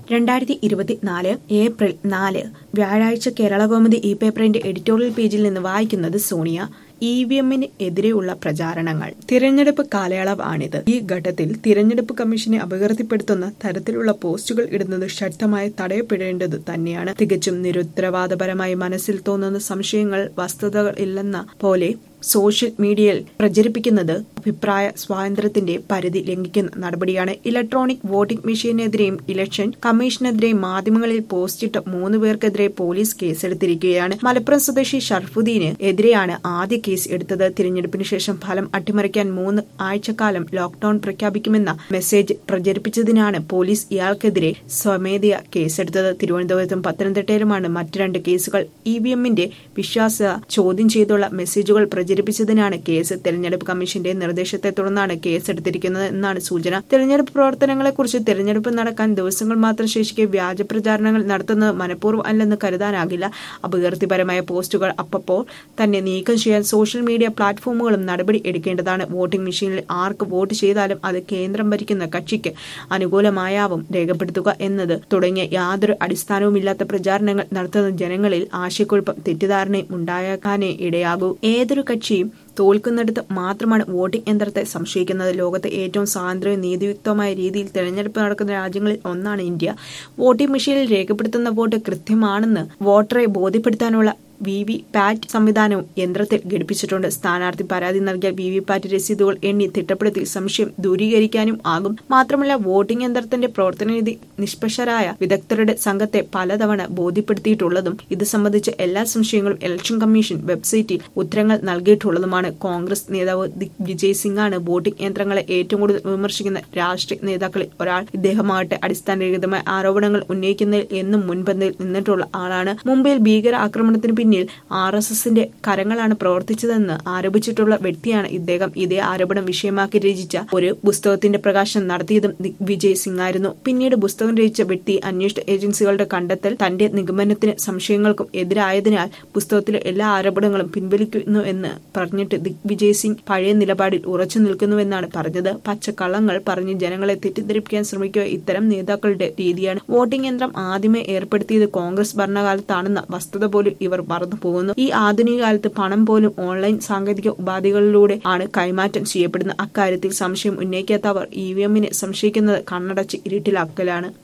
രണ്ടായിരത്തി ഇരുപത്തിനാല് ഏപ്രിൽ നാല് വ്യാഴാഴ്ച കേരളകൗമുദി ഈ പേപ്പറിന്റെ എഡിറ്റോറിയൽ പേജിൽ നിന്ന് വായിക്കുന്നത് സോണിയ ഇ വി എമ്മിന് എതിരെയുള്ള പ്രചാരണങ്ങൾ തിരഞ്ഞെടുപ്പ് കാലയളവാണിത് ഈ ഘട്ടത്തിൽ തിരഞ്ഞെടുപ്പ് കമ്മീഷനെ അപകീർത്തിപ്പെടുത്തുന്ന തരത്തിലുള്ള പോസ്റ്റുകൾ ഇടുന്നത് ശക്തമായി തടയപ്പെടേണ്ടത് തന്നെയാണ് തികച്ചും നിരുത്തരവാദപരമായി മനസ്സിൽ തോന്നുന്ന സംശയങ്ങൾ വസ്തുതകൾ ഇല്ലെന്ന പോലെ സോഷ്യൽ മീഡിയയിൽ പ്രചരിപ്പിക്കുന്നത് അഭിപ്രായ സ്വാതന്ത്ര്യത്തിന്റെ പരിധി ലംഘിക്കുന്ന നടപടിയാണ് ഇലക്ട്രോണിക് വോട്ടിംഗ് മെഷീനെതിരെയും ഇലക്ഷൻ കമ്മീഷനെതിരെയും മാധ്യമങ്ങളിൽ പോസ്റ്റിട്ട മൂന്ന് പേർക്കെതിരെ പോലീസ് കേസെടുത്തിരിക്കുകയാണ് മലപ്പുറം സ്വദേശി ഷർഫുദ്ദീന് എതിരെയാണ് ആദ്യ കേസ് എടുത്തത് തിരഞ്ഞെടുപ്പിന് ശേഷം ഫലം അട്ടിമറിക്കാൻ മൂന്ന് ആഴ്ചക്കാലം ലോക്ഡൌൺ പ്രഖ്യാപിക്കുമെന്ന മെസ്സേജ് പ്രചരിപ്പിച്ചതിനാണ് പോലീസ് ഇയാൾക്കെതിരെ സ്വമേധയ കേസെടുത്തത് തിരുവനന്തപുരത്തും പത്തനംതിട്ടയിലുമാണ് മറ്റ് രണ്ട് കേസുകൾ ഇ വി എമ്മിന്റെ വിശ്വാസ്യത ചോദ്യം ചെയ്തുള്ള മെസ്സേജുകൾ പ്രചരിപ്പിച്ചതിനാണ് കേസ് തെരഞ്ഞെടുപ്പ് കമ്മീഷന്റെ നിർദ്ദേശത്തെ തുടർന്നാണ് കേസെടുത്തിരിക്കുന്നത് എന്നാണ് സൂചന തെരഞ്ഞെടുപ്പ് പ്രവർത്തനങ്ങളെക്കുറിച്ച് തെരഞ്ഞെടുപ്പ് നടക്കാൻ ദിവസങ്ങൾ മാത്രം ശേഷിക്കെ വ്യാജ പ്രചാരണങ്ങൾ നടത്തുന്നത് മനഃപൂർവ്വം അല്ലെന്ന് കരുതാനാകില്ല അപകീർത്തിപരമായ പോസ്റ്റുകൾ അപ്പപ്പോൾ തന്നെ നീക്കം ചെയ്യാൻ സോഷ്യൽ മീഡിയ പ്ലാറ്റ്ഫോമുകളും നടപടി എടുക്കേണ്ടതാണ് വോട്ടിംഗ് മെഷീനിൽ ആർക്ക് വോട്ട് ചെയ്താലും അത് കേന്ദ്രം ഭരിക്കുന്ന കക്ഷിക്ക് അനുകൂലമായാവും രേഖപ്പെടുത്തുക എന്നത് തുടങ്ങിയ യാതൊരു അടിസ്ഥാനവുമില്ലാത്ത പ്രചാരണങ്ങൾ നടത്തുന്ന ജനങ്ങളിൽ ആശയക്കുഴപ്പം തെറ്റിദ്ധാരണയും ഉണ്ടാക്കാനേ ഇടയാകൂ ഏതൊരു കക്ഷിയും തോൽക്കുന്നിടത്ത് മാത്രമാണ് വോട്ടിംഗ് യന്ത്രത്തെ സംശയിക്കുന്നത് ലോകത്തെ ഏറ്റവും സ്വാതന്ത്ര്യവും നീതിയുക്തമായ രീതിയിൽ തെരഞ്ഞെടുപ്പ് നടക്കുന്ന രാജ്യങ്ങളിൽ ഒന്നാണ് ഇന്ത്യ വോട്ടിംഗ് മെഷീനിൽ രേഖപ്പെടുത്തുന്ന വോട്ട് കൃത്യമാണെന്ന് വോട്ടറെ ബോധ്യപ്പെടുത്താനുള്ള വി വി പാറ്റ് സംവിധാനവും യന്ത്രത്തിൽ ഘടിപ്പിച്ചിട്ടുണ്ട് സ്ഥാനാർത്ഥി പരാതി നൽകിയ വി വി പാറ്റ് രസീതുകൾ എണ്ണി തിട്ടപ്പെടുത്തി സംശയം ദൂരീകരിക്കാനും ആകും മാത്രമല്ല വോട്ടിംഗ് യന്ത്രത്തിന്റെ പ്രവർത്തനരീതി നിഷ്പക്ഷരായ വിദഗ്ധരുടെ സംഘത്തെ പലതവണ ബോധ്യപ്പെടുത്തിയിട്ടുള്ളതും ഇത് സംബന്ധിച്ച എല്ലാ സംശയങ്ങളും ഇലക്ഷൻ കമ്മീഷൻ വെബ്സൈറ്റിൽ ഉത്തരങ്ങൾ നൽകിയിട്ടുള്ളതുമാണ് കോൺഗ്രസ് നേതാവ് ദിഗ് വിജയ് സിംഗാണ് വോട്ടിംഗ് യന്ത്രങ്ങളെ ഏറ്റവും കൂടുതൽ വിമർശിക്കുന്ന രാഷ്ട്രീയ നേതാക്കളിൽ ഒരാൾ ഇദ്ദേഹമാകട്ടെ അടിസ്ഥാനരഹിതമായ ആരോപണങ്ങൾ ഉന്നയിക്കുന്നതിൽ എന്നും മുൻപന്തിയിൽ നിന്നിട്ടുള്ള ആളാണ് മുംബൈയിൽ ഭീകര ആക്രമണത്തിന് പിന്നിൽ ആർ എസ് എസിന്റെ കരങ്ങളാണ് പ്രവർത്തിച്ചതെന്ന് ആരോപിച്ചിട്ടുള്ള വ്യക്തിയാണ് ഇദ്ദേഹം ഇതേ ആരോപണം വിഷയമാക്കി രചിച്ച ഒരു പുസ്തകത്തിന്റെ പ്രകാശനം നടത്തിയതും വിജയ് സിംഗ് ആയിരുന്നു പിന്നീട് പുസ്തകം രചിച്ച വ്യക്തി അന്വേഷണ ഏജൻസികളുടെ കണ്ടെത്തൽ തന്റെ നിഗമനത്തിന് സംശയങ്ങൾക്കും എതിരായതിനാൽ പുസ്തകത്തിലെ എല്ലാ ആരോപണങ്ങളും പിൻവലിക്കുന്നു എന്ന് പറഞ്ഞിട്ട് ദിഗ്വിജയ് സിംഗ് പഴയ നിലപാടിൽ ഉറച്ചു നിൽക്കുന്നുവെന്നാണ് പറഞ്ഞത് പച്ചക്കള്ളങ്ങൾ പറഞ്ഞ് ജനങ്ങളെ തെറ്റിദ്ധരിപ്പിക്കാൻ ശ്രമിക്കുക ഇത്തരം നേതാക്കളുടെ രീതിയാണ് വോട്ടിംഗ് യന്ത്രം ആദ്യമേ ഏർപ്പെടുത്തിയത് കോൺഗ്രസ് ഭരണകാലത്താണെന്ന വസ്തുത പോലും ഇവർ മറന്നു പോകുന്നു ഈ ആധുനിക കാലത്ത് പണം പോലും ഓൺലൈൻ സാങ്കേതിക ഉപാധികളിലൂടെ ആണ് കൈമാറ്റം ചെയ്യപ്പെടുന്നത് അക്കാര്യത്തിൽ സംശയം ഉന്നയിക്കാത്തവർ ഇ വി എമ്മിനെ സംശയിക്കുന്നത് കണ്ണടച്ച് ഇരുട്ടിലാക്കലാണ്